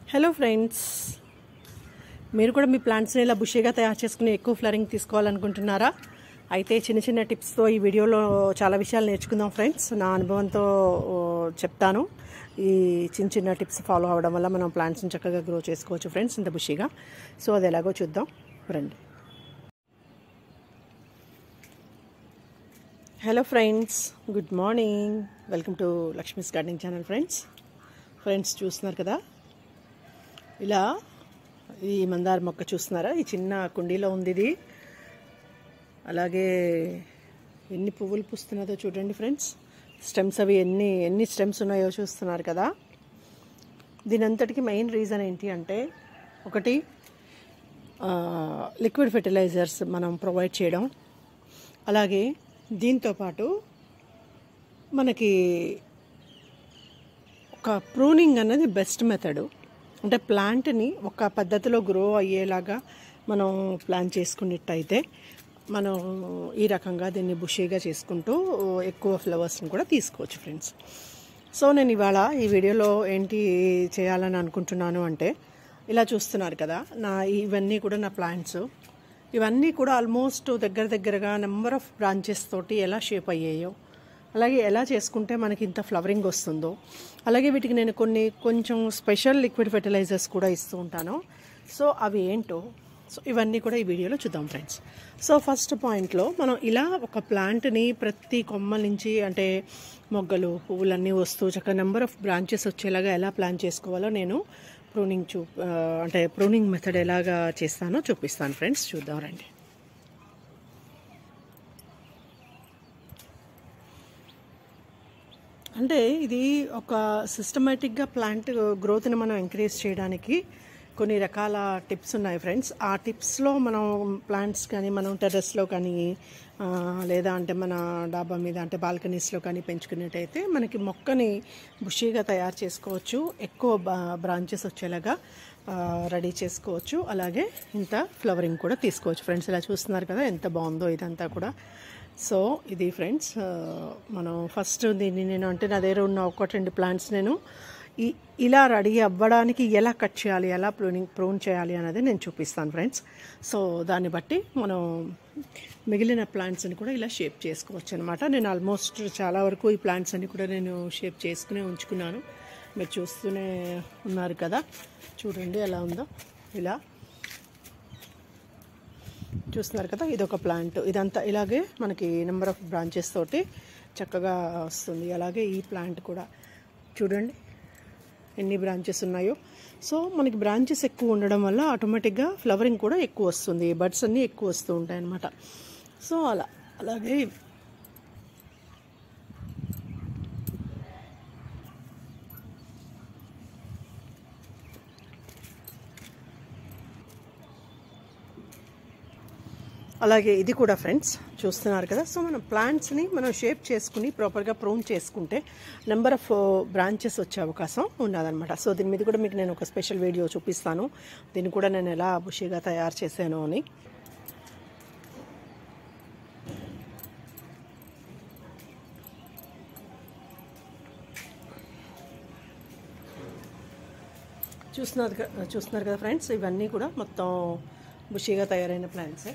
hello friends మీరు కూడా మీ ప్లాంట్స్ని ఇలా బుషీగా తయారు చేసుకుని ఎక్కువ ఫ్లరింగ్ తీసుకోవాలనుకుంటున్నారా అయితే చిన్న చిన్న టిప్స్తో ఈ వీడియోలో చాలా విషయాలు నేర్చుకుందాం ఫ్రెండ్స్ నా అనుభవంతో ఓ, చెప్తాను ఈ చిన్న చిన్న టిప్స్ ఫాలో అవ్వడం వల్ల మనం ప్లాంట్స్ని చక్కగా గ్రో చేసుకోవచ్చు ఫ్రెండ్స్ ఇంత బుషీగా సో అది ఎలాగో చూద్దాం రండి hello friends good morning welcome to Lakshmi's gardening channel friends friends చూస్తున్నారు కదా ఇలా ఈ మందార మొక్క చూస్తున్నారా ఈ చిన్న కుండీలో ఉంది ఇది అలాగే ఎన్ని పువ్వులు పూస్తున్నదో చూడండి ఫ్రెండ్స్ స్టెమ్స్ అవి ఎన్ని ఎన్ని స్టెమ్స్ ఉన్నాయో చూస్తున్నారు కదా దీని అంతటికి మెయిన్ రీజన్ ఏంటి అంటే ఒకటి లిక్విడ్ ఫెర్టిలైజర్స్ మనం ప్రొవైడ్ చేయడం అలాగే దీంతోపాటు మనకి ఒక ప్రూనింగ్ అన్నది బెస్ట్ మెథడ్ అంటే ప్లాంట్ని ఒక పద్ధతిలో గ్రో అయ్యేలాగా మనం ప్లాన్ చేసుకున్నట్టయితే మనం ఈ రకంగా దీన్ని బుషీగా చేసుకుంటూ ఎక్కువ ఫ్లవర్స్ని కూడా తీసుకోవచ్చు ఫ్రెండ్స్ సో నేను ఇవాళ ఈ వీడియోలో ఏంటి చేయాలని అనుకుంటున్నాను అంటే ఇలా చూస్తున్నారు కదా నా ఇవన్నీ కూడా నా ప్లాంట్స్ ఇవన్నీ కూడా ఆల్మోస్ట్ దగ్గర దగ్గరగా నెంబర్ ఆఫ్ బ్రాంచెస్ తోటి ఎలా షేప్ అయ్యాయో అలాగే ఎలా చేసుకుంటే మనకి ఇంత ఫ్లవరింగ్ వస్తుందో అలాగే వీటికి నేను కొన్ని కొంచెం స్పెషల్ లిక్విడ్ ఫెర్టిలైజర్స్ కూడా ఇస్తూ ఉంటాను సో అవి ఏంటో సో ఇవన్నీ కూడా ఈ వీడియోలో చూద్దాం ఫ్రెండ్స్ సో ఫస్ట్ పాయింట్లో మనం ఇలా ఒక ప్లాంట్ని ప్రతి కొమ్మ నుంచి అంటే మొగ్గలు పువ్వులన్నీ వస్తూ చక్కగా నెంబర్ ఆఫ్ బ్రాంచెస్ వచ్చేలాగా ఎలా ప్లాన్ చేసుకోవాలో నేను ప్రూనింగ్ చూ ఆ, అంటే ప్రూనింగ్ మెథడ్ ఎలాగా చేస్తానో చూపిస్తాను ఫ్రెండ్స్ చూద్దాం రండి అంటే ఇది ఒక సిస్టమేటిక్గా ప్లాంట్ గ్రోత్ని మనం ఎంకరేజ్ చేయడానికి కొన్ని రకాల టిప్స్ ఉన్నాయి ఫ్రెండ్స్ ఆ టిప్స్లో మనం ప్లాంట్స్ కానీ మనం టెర్రస్లో కానీ ఆ, లేదా అంటే మన డాబా మీద అంటే బాల్కనీస్లో కానీ పెంచుకున్నట్టయితే మనకి మొక్కని బుషీగా తయారు చేసుకోవచ్చు ఎక్కువ బ్రాంచెస్ వచ్చేలాగా రెడీ చేసుకోవచ్చు అలాగే ఇంత ఫ్లవరింగ్ కూడా తీసుకోవచ్చు ఫ్రెండ్స్ ఇలా చూస్తున్నారు కదా ఎంత బాగుందో ఇదంతా కూడా సో ఇది ఫ్రెండ్స్ ఆ, మనం ఫస్ట్ దీన్ని నేను అంటే నా దగ్గర ఉన్న ఒకటి రెండు ప్లాంట్స్ నేను ఈ ఇలా రెడీ అవ్వడానికి ఎలా కట్ చేయాలి ఎలా ప్రూనింగ్ ప్రూన్ చేయాలి అనేది నేను చూపిస్తాను ఫ్రెండ్స్ సో దాన్ని బట్టి మనం మిగిలిన ప్లాంట్స్ని కూడా ఇలా షేప్ చేసుకోవచ్చు అనమాట నేను ఆల్మోస్ట్ చాలా వరకు ఈ ప్లాంట్స్ అన్ని కూడా నేను షేప్ చేసుకునే ఉంచుకున్నాను మీరు చూస్తూనే ఉన్నారు కదా చూడండి ఎలా ఉందో ఇలా చూస్తున్నారు కదా ఇది ఒక ప్లాంట్ ఇదంతా ఇలాగే మనకి నెంబర్ ఆఫ్ బ్రాంచెస్ తోటి చక్కగా వస్తుంది అలాగే ఈ ప్లాంట్ కూడా చూడండి ఎన్ని బ్రాంచెస్ ఉన్నాయో సో మనకి బ్రాంచెస్ ఎక్కువ ఉండడం వల్ల ఆటోమేటిక్గా ఫ్లవరింగ్ కూడా ఎక్కువ వస్తుంది బడ్స్ అన్నీ ఎక్కువ వస్తూ ఉంటాయి అన్నమాట సో అలా అలాగే అలాగే ఇది కూడా ఫ్రెండ్స్ చూస్తున్నారు కదా సో మనం ప్లాంట్స్ని మనం షేప్ చేసుకుని ప్రాపర్గా ప్రూన్ చేసుకుంటే నెంబర్ ఆఫ్ బ్రాంచెస్ వచ్చే అవకాశం ఉన్నదన్నమాట సో దీని మీద కూడా మీకు నేను ఒక స్పెషల్ వీడియో చూపిస్తాను దీన్ని కూడా నేను ఎలా బుషిగా తయారు చేశాను అని చూస్తున్నారు క- చూస్తున్నారు కదా ఫ్రెండ్స్ ఇవన్నీ కూడా మొత్తం బుషిగా తయారైన ప్లాంట్సే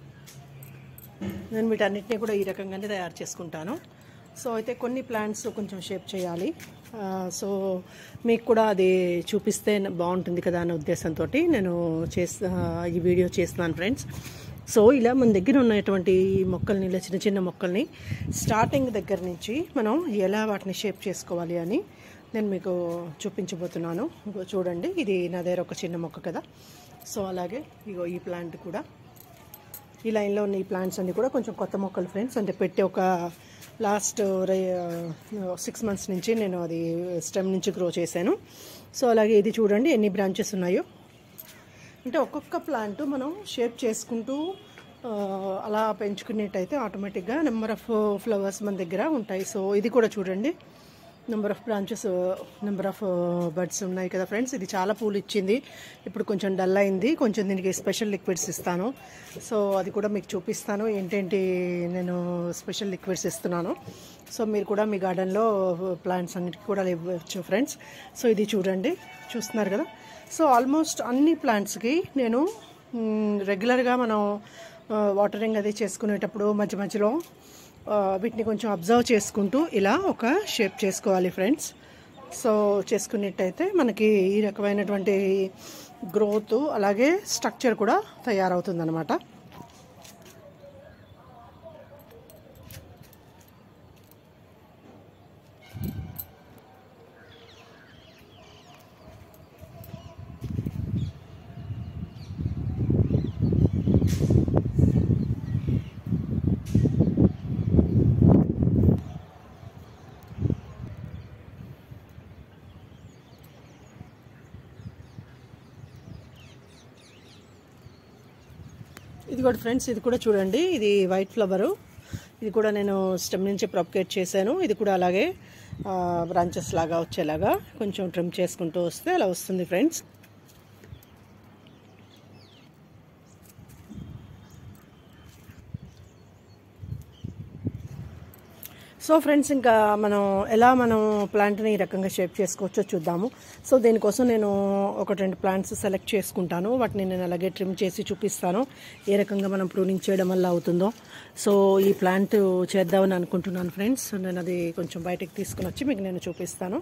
నేను వీటన్నిటిని కూడా ఈ రకంగానే తయారు చేసుకుంటాను సో అయితే కొన్ని ప్లాంట్స్ కొంచెం షేప్ చేయాలి ఆ, సో మీకు కూడా అది చూపిస్తే బాగుంటుంది కదా అనే ఉద్దేశంతో నేను చేస్తా ఈ వీడియో చేస్తున్నాను ఫ్రెండ్స్ సో ఇలా మన దగ్గర ఉన్నటువంటి ఈ మొక్కల్ని ఇలా చిన్న చిన్న మొక్కల్ని స్టార్టింగ్ దగ్గర నుంచి మనం ఎలా వాటిని షేప్ చేసుకోవాలి అని నేను మీకు చూపించబోతున్నాను ఇగో చూడండి ఇది నా దగ్గర ఒక చిన్న మొక్క కదా సో అలాగే ఇగో ఈ ప్లాంట్ కూడా ఈ లైన్లో ఉన్న ఈ ప్లాంట్స్ అన్ని కూడా కొంచెం కొత్త మొక్కలు ఫ్రెండ్స్ అంటే పెట్టి ఒక లాస్ట్ సిక్స్ మంత్స్ నుంచి నేను అది స్టెమ్ నుంచి గ్రో చేశాను సో అలాగే ఇది చూడండి ఎన్ని బ్రాంచెస్ ఉన్నాయో అంటే ఒక్కొక్క ప్లాంట్ మనం షేప్ చేసుకుంటూ ఆ, అలా పెంచుకునేట్టయితే ఆటోమేటిక్గా నెంబర్ ఆఫ్ ఫ్లవర్స్ మన దగ్గర ఉంటాయి సో ఇది కూడా చూడండి number of branches number of birds ఉన్నాయి కదా ఫ్రెండ్స్ ఇది చాలా పూలు ఇచ్చింది ఇప్పుడు కొంచెం డల్ అయింది కొంచెం దీనికి స్పెషల్ లిక్విడ్స్ ఇస్తాను సో అది కూడా మీకు చూపిస్తాను ఏంటేంటి నేను స్పెషల్ లిక్విడ్స్ ఇస్తున్నాను సో మీరు కూడా మీ గార్డెన్లో ప్లాంట్స్ అన్నిటికీ కూడా ఇవ్వచ్చు ఫ్రెండ్స్ సో ఇది చూడండి చూస్తున్నారు కదా సో ఆల్మోస్ట్ అన్ని ప్లాంట్స్కి నేను మ్, రెగ్యులర్గా మనం ఆ, వాటరింగ్ అది చేసుకునేటప్పుడు మధ్య మధ్యలో ఆ, వీటిని కొంచెం అబ్జర్వ్ చేసుకుంటూ ఇలా ఒక షేప్ చేసుకోవాలి ఫ్రెండ్స్ సో చేసుకున్నట్టయితే మనకి ఈ రకమైనటువంటి గ్రోత్ అలాగే స్ట్రక్చర్ కూడా తయారవుతుందన్నమాట ఇది కూడా ఫ్రెండ్స్ ఇది కూడా చూడండి ఇది వైట్ ఫ్లవరు ఇది కూడా నేను స్టెమ్ నుంచి ప్రొపకేట్ చేశాను ఇది కూడా అలాగే బ్రాంచెస్ లాగా వచ్చేలాగా కొంచెం ట్రిమ్ చేసుకుంటూ వస్తే అలా వస్తుంది ఫ్రెండ్స్ సో ఫ్రెండ్స్ ఇంకా మనం ఎలా మనం ప్లాంట్ని ఈ రకంగా షేప్ చేసుకోవచ్చో చూద్దాము సో దీనికోసం నేను ఒక రెండు ప్లాంట్స్ సెలెక్ట్ చేసుకుంటాను వాటిని నేను అలాగే ట్రిమ్ చేసి చూపిస్తాను ఏ రకంగా మనం ప్రూనింగ్ చేయడం వల్ల అవుతుందో సో ఈ ప్లాంట్ చేద్దామని అనుకుంటున్నాను ఫ్రెండ్స్ నేను అది కొంచెం బయటకు తీసుకుని వచ్చి మీకు నేను చూపిస్తాను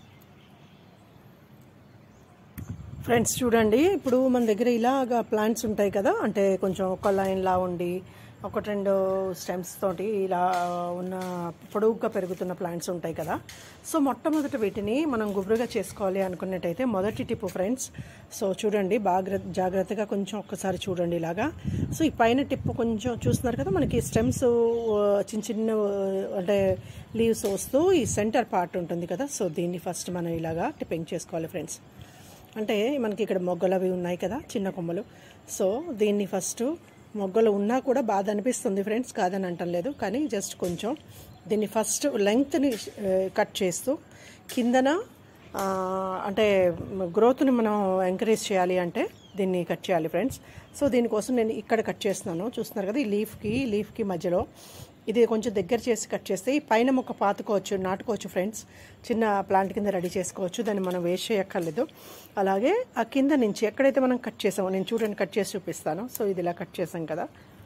ఫ్రెండ్స్ చూడండి ఇప్పుడు మన దగ్గర ఇలాగా ప్లాంట్స్ ఉంటాయి కదా అంటే కొంచెం ఒక లైన్లా ఉండి ఒకటి రెండు స్టెమ్స్ తోటి ఇలా ఉన్న పొడవుగా పెరుగుతున్న ప్లాంట్స్ ఉంటాయి కదా సో మొట్టమొదటి వీటిని మనం గుబురుగా చేసుకోవాలి అనుకున్నట్టయితే మొదటి టిప్ ఫ్రెండ్స్ సో చూడండి బాగా జాగ్రత్తగా కొంచెం ఒక్కసారి చూడండి ఇలాగా సో ఈ పైన టిప్ కొంచెం చూస్తున్నారు కదా మనకి స్టెమ్స్ చిన్న చిన్న అంటే లీవ్స్ వస్తూ ఈ సెంటర్ పార్ట్ ఉంటుంది కదా సో దీన్ని ఫస్ట్ మనం ఇలాగా టిప్పింగ్ చేసుకోవాలి ఫ్రెండ్స్ అంటే మనకి ఇక్కడ మొగ్గలు అవి ఉన్నాయి కదా చిన్న కొమ్మలు సో దీన్ని ఫస్ట్ మొగ్గలు ఉన్నా కూడా బాధ అనిపిస్తుంది ఫ్రెండ్స్ కాదని అంటం లేదు కానీ జస్ట్ కొంచెం దీన్ని ఫస్ట్ లెంగ్త్ని కట్ చేస్తూ కిందన ఆ, అంటే గ్రోత్ని మనం ఎంకరేజ్ చేయాలి అంటే దీన్ని కట్ చేయాలి ఫ్రెండ్స్ సో దీనికోసం నేను ఇక్కడ కట్ చేస్తున్నాను చూస్తున్నారు కదా ఈ లీఫ్కి లీఫ్కి మధ్యలో ఇది కొంచెం దగ్గర చేసి కట్ చేస్తే ఈ పైన మొక్క పాతుకోవచ్చు నాటుకోవచ్చు ఫ్రెండ్స్ చిన్న ప్లాంట్ కింద రెడీ చేసుకోవచ్చు దాన్ని మనం వేస్ట్ చేయక్కర్లేదు అలాగే ఆ కింద నుంచి ఎక్కడైతే మనం కట్ చేసామో నేను చూడండి కట్ చేసి చూపిస్తాను సో ఇది ఇలా కట్ చేసాం కదా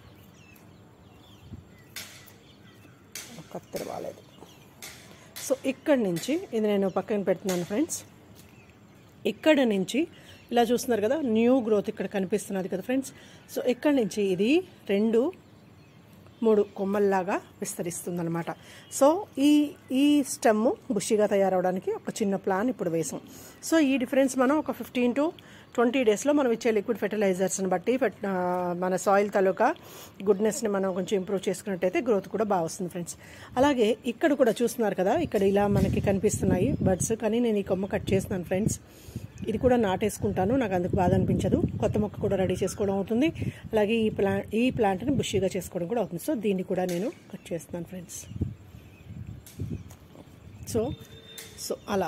కత్తెర బాగాలేదు సో ఇక్కడి నుంచి ఇది నేను పక్కన పెడుతున్నాను ఫ్రెండ్స్ ఇక్కడ నుంచి ఇలా చూస్తున్నారు కదా న్యూ గ్రోత్ ఇక్కడ కనిపిస్తున్నది కదా ఫ్రెండ్స్ సో ఇక్కడ నుంచి ఇది రెండు మూడు కొమ్మల్లాగా విస్తరిస్తుందన్నమాట సో ఈ ఈ స్టెమ్ బుషిగా తయారవడానికి ఒక చిన్న ప్లాన్ ఇప్పుడు వేసాం సో ఈ డిఫరెన్స్ మనం ఒక ఫిఫ్టీన్ టు ట్వంటీ డేస్లో మనం ఇచ్చే లిక్విడ్ ఫెర్టిలైజర్స్ని బట్టి ఫెట్- ఆ, మన సాయిల్ తాలూకా గుడ్నెస్ని మనం కొంచెం ఇంప్రూవ్ చేసుకున్నట్టయితే గ్రోత్ కూడా బాగా వస్తుంది ఫ్రెండ్స్ అలాగే ఇక్కడ కూడా చూస్తున్నారు కదా ఇక్కడ ఇలా మనకి కనిపిస్తున్నాయి బర్డ్స్ కానీ నేను ఈ కొమ్మ కట్ చేస్తున్నాను ఫ్రెండ్స్ ఇది కూడా నాటేసుకుంటాను నాకు అందుకు బాధ అనిపించదు కొత్త మొక్క కూడా రెడీ చేసుకోవడం అవుతుంది అలాగే ఈ ప్లా ఈ ప్లాంట్ని బుషీగా చేసుకోవడం కూడా అవుతుంది సో దీన్ని కూడా నేను కట్ చేస్తున్నాను ఫ్రెండ్స్ సో సో అలా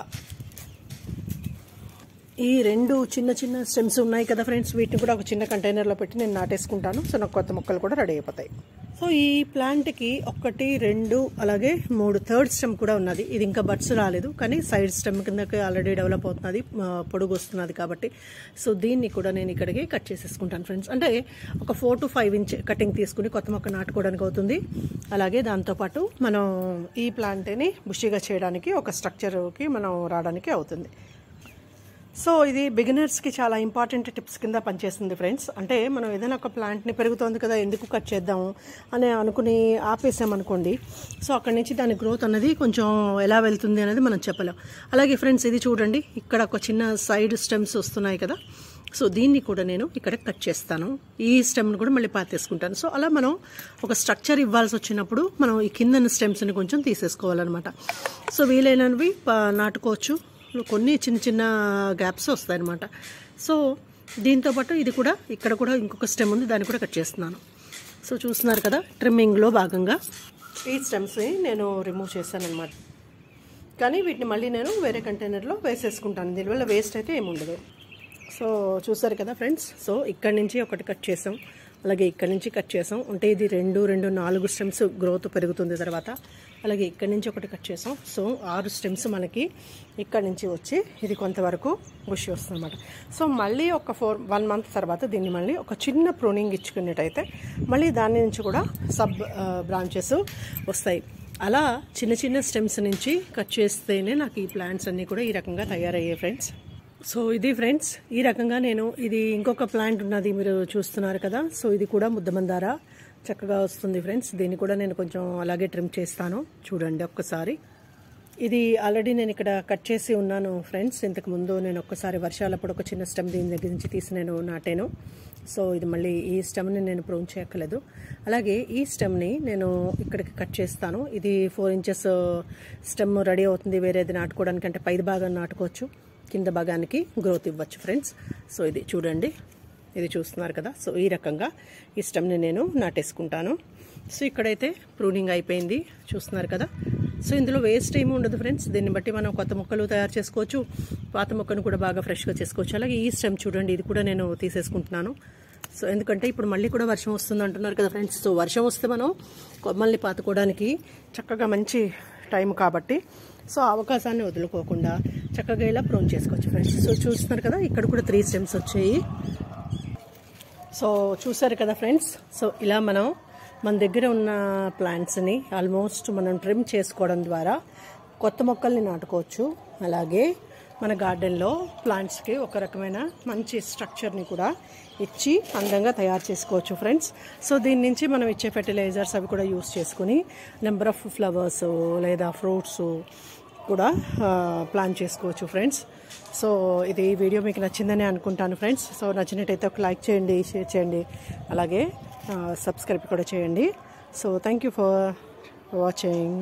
ఈ రెండు చిన్న చిన్న స్టెమ్స్ ఉన్నాయి కదా ఫ్రెండ్స్ వీటిని కూడా ఒక చిన్న కంటైనర్లో పెట్టి నేను నాటేసుకుంటాను సో నాకు కొత్త మొక్కలు కూడా రెడీ అయిపోతాయి సో ఈ ప్లాంట్కి ఒకటి రెండు అలాగే మూడు థర్డ్ స్టెమ్ కూడా ఉన్నది ఇది ఇంకా బడ్స్ రాలేదు కానీ సైడ్ స్టెమ్ కిందకి ఆల్రెడీ డెవలప్ అవుతున్నది ఆ, పొడుగు వస్తున్నది కాబట్టి సో దీన్ని కూడా నేను ఇక్కడికి కట్ చేసేసుకుంటాను ఫ్రెండ్స్ అంటే ఒక four to five inch cutting తీసుకుని కొత్త మొక్క నాటుకోవడానికి అవుతుంది అలాగే దాంతోపాటు మనం ఈ ప్లాంట్ని బుషిగా చేయడానికి ఒక స్ట్రక్చర్కి మనం రావడానికి అవుతుంది సో ఇది బిగినర్స్కి చాలా ఇంపార్టెంట్ టిప్స్ కింద పనిచేస్తుంది ఫ్రెండ్స్ అంటే మనం ఏదైనా ఒక ప్లాంట్ని పెరుగుతోంది కదా ఎందుకు కట్ చేద్దాము అని అనుకుని ఆపేసామనుకోండి సో అక్కడి నుంచి దాని గ్రోత్ అనేది కొంచెం ఎలా వెళ్తుంది అనేది మనం చెప్పలేం అలాగే ఫ్రెండ్స్ ఇది చూడండి ఇక్కడ ఒక చిన్న సైడ్ స్టెమ్స్ వస్తున్నాయి కదా సో దీన్ని కూడా నేను ఇక్కడ కట్ చేస్తాను ఈ స్టెమ్ని కూడా మళ్ళీ పాతేసుకుంటాను సో అలా మనం ఒక స్ట్రక్చర్ ఇవ్వాల్సి వచ్చినప్పుడు మనం ఈ కింద స్టెమ్స్ని కొంచెం తీసేసుకోవాలన్నమాట సో వీలైనవి ప- నాటుకోవచ్చు కొన్ని చిన్న చిన్న గ్యాప్స్ వస్తాయన్నమాట సో దీంతోపాటు ఇది కూడా ఇక్కడ కూడా ఇంకొక స్టెమ్ ఉంది దాన్ని కూడా కట్ చేస్తున్నాను సో చూస్తున్నారు కదా ట్రిమ్మింగ్లో భాగంగా ఈ స్టెమ్స్ని నేను రిమూవ్ చేశాను అనమాట కానీ వీటిని మళ్ళీ నేను వేరే కంటైనర్లో వేసేసుకుంటాను దీనివల్ల వేస్ట్ అయితే ఏమి ఉండదు సో చూసారు కదా ఫ్రెండ్స్ సో ఇక్కడ నుంచి ఒకటి కట్ చేసాం అలాగే ఇక్కడ నుంచి కట్ చేసాం అంటే ఇది రెండు రెండు నాలుగు స్టెమ్స్ గ్రోత్ పెరుగుతుంది తర్వాత అలాగే ఇక్కడ నుంచి ఒకటి కట్ చేసాం సో ఆరు స్టెమ్స్ మనకి ఇక్కడ నుంచి వచ్చి ఇది కొంతవరకు బుషి వస్తుంది అనమాట సో మళ్ళీ ఒక ఫోర్ వన్ మంత్ తర్వాత దీన్ని మళ్ళీ ఒక చిన్న ప్రూనింగ్ ఇచ్చుకున్నట్టయితే మళ్ళీ దాని నుంచి కూడా సబ్ బ్రాంచెస్ వస్తాయి అలా చిన్న చిన్న స్టెమ్స్ నుంచి కట్ చేస్తేనే నాకు ఈ ప్లాంట్స్ అన్నీ కూడా ఈ రకంగా తయారయ్యాయి ఫ్రెండ్స్ సో ఇది ఫ్రెండ్స్ ఈ రకంగా నేను ఇది ఇంకొక ప్లాంట్ ఉన్నది మీరు చూస్తున్నారు కదా సో ఇది కూడా ముద్దమందార చక్కగా వస్తుంది ఫ్రెండ్స్ దీన్ని కూడా నేను కొంచెం అలాగే ట్రిమ్ చేస్తాను చూడండి ఒక్కసారి ఇది ఆల్రెడీ నేను ఇక్కడ కట్ చేసి ఉన్నాను ఫ్రెండ్స్ ఇంతకు ముందు నేను ఒక్కసారి వర్షాలప్పుడు ఒక చిన్న స్టెమ్ దీని దగ్గర నుంచి తీసి నేను నాటాను సో ఇది మళ్ళీ ఈ స్టెమ్ని నేను ప్రూన్ చేయక్కర్లేదు అలాగే ఈ స్టెమ్ని నేను ఇక్కడికి కట్ చేస్తాను ఇది ఫోర్ ఇంచెస్ స్టెమ్ రెడీ అవుతుంది వేరేది నాటుకోవడానికి అంటే పైది భాగం నాటుకోవచ్చు కింద భాగానికి గ్రోత్ ఇవ్వచ్చు ఫ్రెండ్స్ సో ఇది చూడండి ఇది చూస్తున్నారు కదా సో ఈ రకంగా ఈ స్టెమ్ని నేను నాటేసుకుంటాను సో ఇక్కడైతే ప్రూనింగ్ అయిపోయింది చూస్తున్నారు కదా సో ఇందులో వేస్ట్ ఏమి ఉండదు ఫ్రెండ్స్ దీన్ని బట్టి మనం కొత్త మొక్కలు తయారు చేసుకోవచ్చు పాత మొక్కను కూడా బాగా ఫ్రెష్గా చేసుకోవచ్చు అలాగే ఈ స్టెమ్ చూడండి ఇది కూడా నేను తీసేసుకుంటున్నాను సో ఎందుకంటే ఇప్పుడు మళ్ళీ కూడా వర్షం వస్తుంది అంటున్నారు కదా ఫ్రెండ్స్ సో వర్షం వస్తే మనం కొమ్మల్ని పాతుకోవడానికి చక్కగా మంచి టైం కాబట్టి సో ఆ అవకాశాన్ని వదులుకోకుండా చక్కగా ఇలా ప్రూన్ చేసుకోవచ్చు ఫ్రెండ్స్ సో చూస్తున్నారు కదా ఇక్కడ కూడా త్రీ స్టెమ్స్ వచ్చాయి సో చూసారు కదా ఫ్రెండ్స్ సో ఇలా మనం మన దగ్గర ఉన్న ప్లాంట్స్ని ఆల్మోస్ట్ మనం ట్రిమ్ చేసుకోవడం ద్వారా కొత్త మొక్కల్ని నాటుకోవచ్చు అలాగే మన గార్డెన్లో ప్లాంట్స్కి ఒక రకమైన మంచి స్ట్రక్చర్ని కూడా ఇచ్చి అందంగా తయారు చేసుకోవచ్చు ఫ్రెండ్స్ సో దీని నుంచి మనం ఇచ్చే ఫెర్టిలైజర్స్ అవి కూడా యూస్ చేసుకుని నెంబర్ ఆఫ్ ఫ్లవర్స్ లేదా ఫ్రూట్స్ కూడా ప్లాన్ చేసుకోవచ్చు ఫ్రెండ్స్ సో ఇది వీడియో మీకు నచ్చిందని అనుకుంటాను ఫ్రెండ్స్ సో నచ్చినట్టయితే ఒక లైక్ చేయండి షేర్ చేయండి అలాగే సబ్స్క్రైబ్ కూడా చేయండి so thank you for watching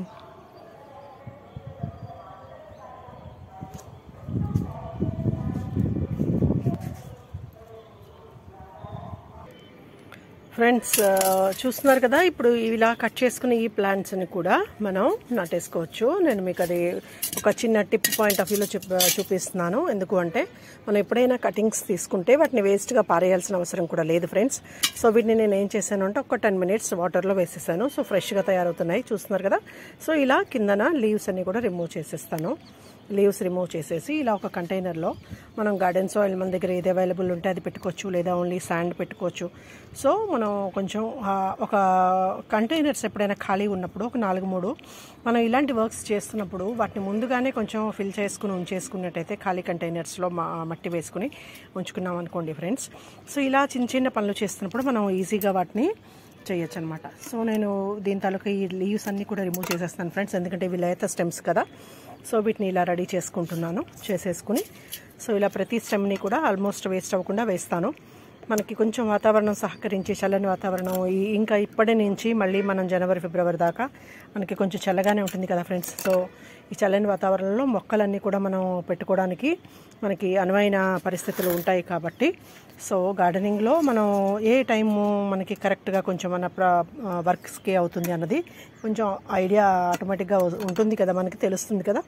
friends చూస్తున్నారు కదా ఇప్పుడు ఇలా కట్ చేసుకున్న ఈ ప్లాంట్స్ని కూడా మనం నాటేసుకోవచ్చు నేను మీకు అది ఒక చిన్న టిప్ పాయింట్ ఆఫ్ వ్యూలో చూప చూపిస్తున్నాను ఎందుకు అంటే మనం ఎప్పుడైనా కటింగ్స్ తీసుకుంటే వాటిని వేస్ట్గా పారేయాల్సిన అవసరం కూడా లేదు ఫ్రెండ్స్ సో వీటిని నేను ఏం చేశాను అంటే ఒక టెన్ మినిట్స్ వాటర్లో వేసేసాను సో ఫ్రెష్గా తయారవుతున్నాయి చూస్తున్నారు కదా సో ఇలా కిందన లీవ్స్ అన్ని కూడా రిమూవ్ చేసేస్తాను లీవ్స్ రిమూవ్ చేసేసి ఇలా ఒక కంటైనర్లో మనం గార్డెన్ సాయిల్ మన దగ్గర ఏది అవైలబుల్ ఉంటే అది పెట్టుకోవచ్చు లేదా ఓన్లీ శాండ్ పెట్టుకోవచ్చు సో మనం కొంచెం ఒక కంటైనర్స్ ఎప్పుడైనా ఖాళీ ఉన్నప్పుడు ఒక నాలుగు మూడు మనం ఇలాంటి వర్క్స్ చేస్తున్నప్పుడు వాటిని ముందుగానే కొంచెం ఫిల్ చేసుకుని ఉంచేసుకున్నట్టయితే ఖాళీ కంటైనర్స్లో మట్టి వేసుకుని ఉంచుకున్నాం అనుకోండి ఫ్రెండ్స్ సో ఇలా చిన్న చిన్న పనులు చేస్తున్నప్పుడు మనం ఈజీగా వాటిని చేయొచ్చు అనమాట సో నేను దీని తాలూకా ఈ లీవ్స్ అన్నీ కూడా రిమూవ్ చేసేస్తాను ఫ్రెండ్స్ ఎందుకంటే ఇవి లేత స్టెమ్స్ కదా సో వీటిని ఇలా రెడీ చేసుకుంటున్నాను చేసేసుకుని సో ఇలా ప్రతి స్టెమ్ని కూడా ఆల్మోస్ట్ వేస్ట్ అవ్వకుండా వేస్తాను మనకి కొంచెం వాతావరణం సహకరించి చల్లని వాతావరణం ఇంకా ఇప్పటి నుంచి మళ్ళీ మనం జనవరి ఫిబ్రవరి దాకా మనకి కొంచెం చల్లగానే ఉంటుంది కదా ఫ్రెండ్స్ సో ఈ చల్లని వాతావరణంలో మొక్కలన్నీ కూడా మనం పెట్టుకోవడానికి మనకి అనువైన పరిస్థితులు ఉంటాయి కాబట్టి సో గార్డెనింగ్లో మనం ఏ టైము మనకి కరెక్ట్గా కొంచెం మన వర్క్స్కి అవుతుంది అన్నది కొంచెం ఐడియా ఆటోమేటిక్గా ఉంటుంది కదా మనకి తెలుస్తుంది కదా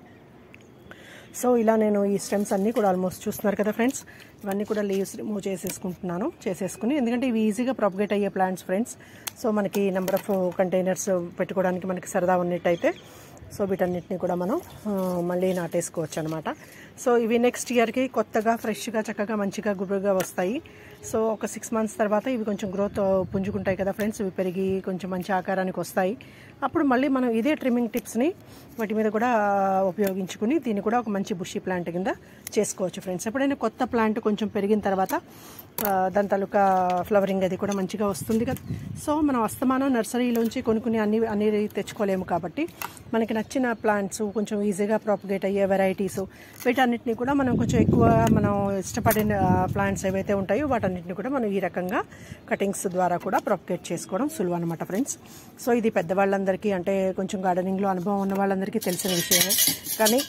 సో ఇలా నేను ఈ స్టెమ్స్ అన్నీ కూడా ఆల్మోస్ట్ చూస్తున్నారు కదా ఫ్రెండ్స్ ఇవన్నీ కూడా లీవ్స్ రిమూవ్ చేసేసుకుంటున్నాను చేసేసుకుని ఎందుకంటే ఇవి ఈజీగా ప్రాపగేట్ అయ్యే ప్లాంట్స్ ఫ్రెండ్స్ సో మనకి నెంబర్ ఆఫ్ కంటైనర్స్ పెట్టుకోవడానికి మనకి సరదా ఉన్నట్టయితే సో వీటన్నిటిని కూడా మనం మళ్ళీ నాటేసుకోవచ్చు అనమాట సో ఇవి నెక్స్ట్ ఇయర్కి కొత్తగా ఫ్రెష్గా చక్కగా మంచిగా గుబురుగా వస్తాయి సో ఒక సిక్స్ మంత్స్ తర్వాత ఇవి కొంచెం గ్రోత్ పుంజుకుంటాయి కదా ఫ్రెండ్స్ ఇవి పెరిగి కొంచెం మంచి ఆకారానికి వస్తాయి అప్పుడు మళ్ళీ మనం ఇదే ట్రిమ్మింగ్ టిప్స్ని వాటి మీద కూడా ఉపయోగించుకుని దీన్ని కూడా ఒక మంచి బుషి ప్లాంట్ కింద చేసుకోవచ్చు ఫ్రెండ్స్ ఎప్పుడైనా కొత్త ప్లాంట్ కొంచెం పెరిగిన తర్వాత దాని తాలూకా ఫ్లవరింగ్ అది కూడా మంచిగా వస్తుంది కదా సో మనం అస్తమానం నర్సరీలోంచి కొనుక్కుని అన్ని అన్ని తెచ్చుకోలేము కాబట్టి మనకి నచ్చిన ప్లాంట్స్ కొంచెం ఈజీగా ప్రాపగేట్ అయ్యే వెరైటీస్ వీటన్నిటిని కూడా మనం కొంచెం ఎక్కువ మనం ఇష్టపడిన ప్లాంట్స్ ఏవైతే ఉంటాయో వాటన్నిటిని కూడా మనం ఈ రకంగా కటింగ్స్ ద్వారా కూడా ప్రాపగేట్ చేసుకోవడం సులువు అనమాట ఫ్రెండ్స్ సో ఇది పెద్దవాళ్ళందరికీ అంటే కొంచెం గార్డెనింగ్లో అనుభవం ఉన్న వాళ్ళందరికీ తెలిసిన విషయమే కానీ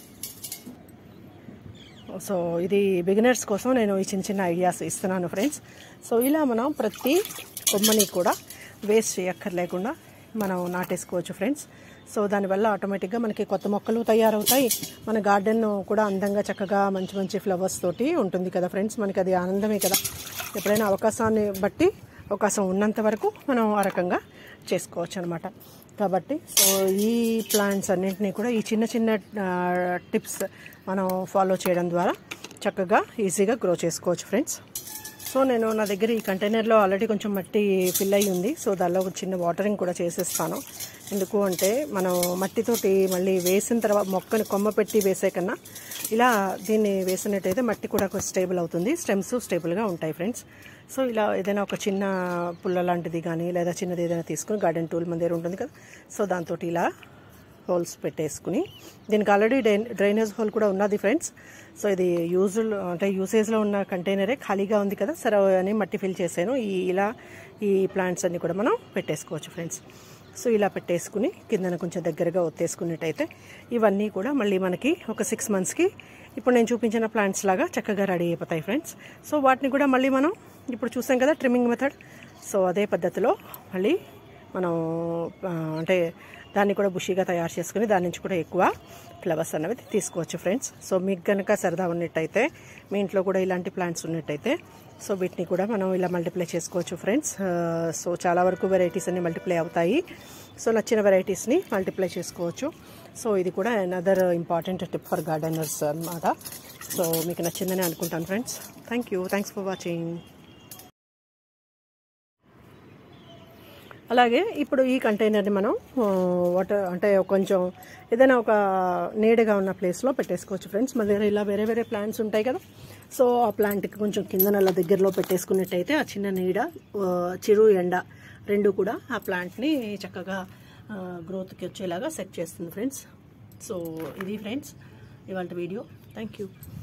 సో ఇది బిగినర్స్ కోసం నేను ఈ చిన్న చిన్న ఐడియాస్ ఇస్తున్నాను ఫ్రెండ్స్ సో ఇలా మనం ప్రతి కొమ్మని కూడా వేస్ట్ చేయక్కర్లేకుండా మనం నాటేసుకోవచ్చు ఫ్రెండ్స్ సో దానివల్ల ఆటోమేటిక్గా మనకి కొత్త మొక్కలు తయారవుతాయి మన గార్డెన్ కూడా అందంగా చక్కగా మంచి మంచి ఫ్లవర్స్ తోటి ఉంటుంది కదా ఫ్రెండ్స్ మనకి అది ఆనందమే కదా ఎప్పుడైనా అవకాశాన్ని బట్టి అవకాశం ఉన్నంత వరకు మనం ఆ రకంగా చేసుకోవచ్చు అనమాట కాబట్టి సో ఈ ప్లాంట్స్ అన్నింటినీ కూడా ఈ చిన్న చిన్న టిప్స్ మనం ఫాలో చేయడం ద్వారా చక్కగా ఈజీగా గ్రో చేసుకోవచ్చు ఫ్రెండ్స్ సో నేను నా దగ్గర ఈ కంటైనర్లో ఆల్రెడీ కొంచెం మట్టి ఫిల్ అయి ఉంది సో దానిలో ఒక చిన్న వాటరింగ్ కూడా చేసేస్తాను ఎందుకు అంటే మనం మట్టితోటి మళ్ళీ వేసిన తర్వాత మొక్కని కొమ్మ పెట్టి వేసే కన్నా ఇలా దీన్ని వేసినట్టయితే మట్టి కూడా కొంచెం స్టేబుల్ అవుతుంది స్టెమ్స్ స్టేబుల్గా ఉంటాయి ఫ్రెండ్స్ సో ఇలా ఏదైనా ఒక చిన్న పుల్ల లాంటిది కానీ లేదా చిన్నది ఏదైనా తీసుకుని గార్డెన్ టూల్ మన దగ్గర ఉంటుంది కదా సో దాంతో ఇలా హోల్స్ పెట్టేసుకుని దీనికి ఆల్రెడీ డ్రైనేజ్ హోల్ కూడా ఉన్నది ఫ్రెండ్స్ సో ఇది యూజ్ అంటే యూసేజ్లో ఉన్న కంటైనరే ఖాళీగా ఉంది కదా సరే అని మట్టి ఫిల్ చేశాను ఈ ఇలా ఈ ప్లాంట్స్ అన్ని కూడా మనం పెట్టేసుకోవచ్చు ఫ్రెండ్స్ సో ఇలా పెట్టేసుకుని కిందన కొంచెం దగ్గరగా ఒత్తేసుకున్నట్టయితే ఇవన్నీ కూడా మళ్ళీ మనకి ఒక సిక్స్ మంత్స్కి ఇప్పుడు నేను చూపించిన ప్లాంట్స్ లాగా చక్కగా రెడీ అయిపోతాయి ఫ్రెండ్స్ సో వాటిని కూడా మళ్ళీ మనం ఇప్పుడు చూసాం కదా ట్రిమ్మింగ్ మెథడ్ సో అదే పద్ధతిలో మళ్ళీ మనం ఆ, అంటే దాన్ని కూడా బుషీగా తయారు చేసుకుని దాని నుంచి కూడా ఎక్కువ ఫ్లవర్స్ అనేవి తీసుకోవచ్చు ఫ్రెండ్స్ సో మీకు కనుక సరదా ఉన్నట్టయితే మీ ఇంట్లో కూడా ఇలాంటి ప్లాంట్స్ ఉన్నట్టయితే సో వీటిని కూడా మనం ఇలా మల్టిప్లై చేసుకోవచ్చు ఫ్రెండ్స్ ఆ, సో చాలా వరకు వెరైటీస్ అన్ని మల్టిప్లై అవుతాయి సో నచ్చిన వెరైటీస్ని మల్టిప్లై చేసుకోవచ్చు సో ఇది కూడా another important tip for gardeners అన్నమాట సో మీకు నచ్చిందని అనుకుంటాను friends thank you thanks for watching అలాగే ఇప్పుడు ఈ కంటైనర్ని మనం వాటర్ అంటే కొంచెం ఏదైనా ఒక నీడగా ఉన్న ప్లేస్లో పెట్టేసుకోవచ్చు ఫ్రెండ్స్ మన దగ్గర ఇలా వేరే వేరే ప్లాంట్స్ ఉంటాయి కదా సో ఆ ప్లాంట్కి కొంచెం కింద అలా దగ్గరలో పెట్టేసుకున్నట్టయితే ఆ చిన్న నీడ ఆ, చిరు ఎండ రెండు కూడా ఆ ప్లాంట్ని చక్కగా గ్రోత్కి వచ్చేలాగా సెట్ చేస్తుంది ఫ్రెండ్స్ సో ఇది ఫ్రెండ్స్ ఇవాళ వీడియో థ్యాంక్ యూ